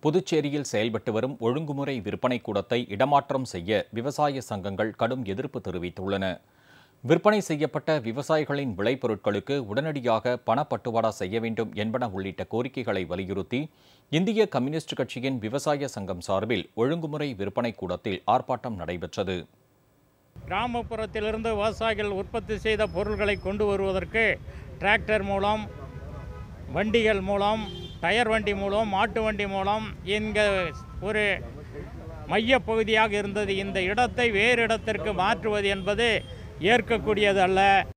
புதுச்சேரியில் செயல்பட்டு வரும் ஒழுங்குமுறை விற்பனை கூடத்தை இடமாற்றம் செய்ய விவசாய சங்கங்கள் கடும் எதிர்ப்பு தெரிவித்துள்ளன விற்பனை செய்யப்பட்ட விவசாயிகளின் விளைபொருட்களுக்கு உடனடியாக பணப்பட்டுவாடா செய்ய வேண்டும் என்பன உள்ளிட்ட கோரிக்கைகளை வலியுறுத்தி இந்திய கம்யூனிஸ்ட் கட்சியின் விவசாய சங்கம் சார்பில் ஒழுங்குமுறை விற்பனை கூடத்தில் ஆர்ப்பாட்டம் நடைபெற்றது கிராமப்புறத்திலிருந்து விவசாயிகள் உற்பத்தி செய்த பொருட்களை கொண்டு வருவதற்கு டிராக்டர் மூலம் வண்டிகள் மூலம் டயர் வண்டி மூலம் மாட்டு வண்டி மூலம் இங்கே ஒரு மையப்பகுதியாக இருந்தது இந்த இடத்தை வேறு இடத்திற்கு மாற்றுவது என்பது ஏற்கக்கூடியது அல்ல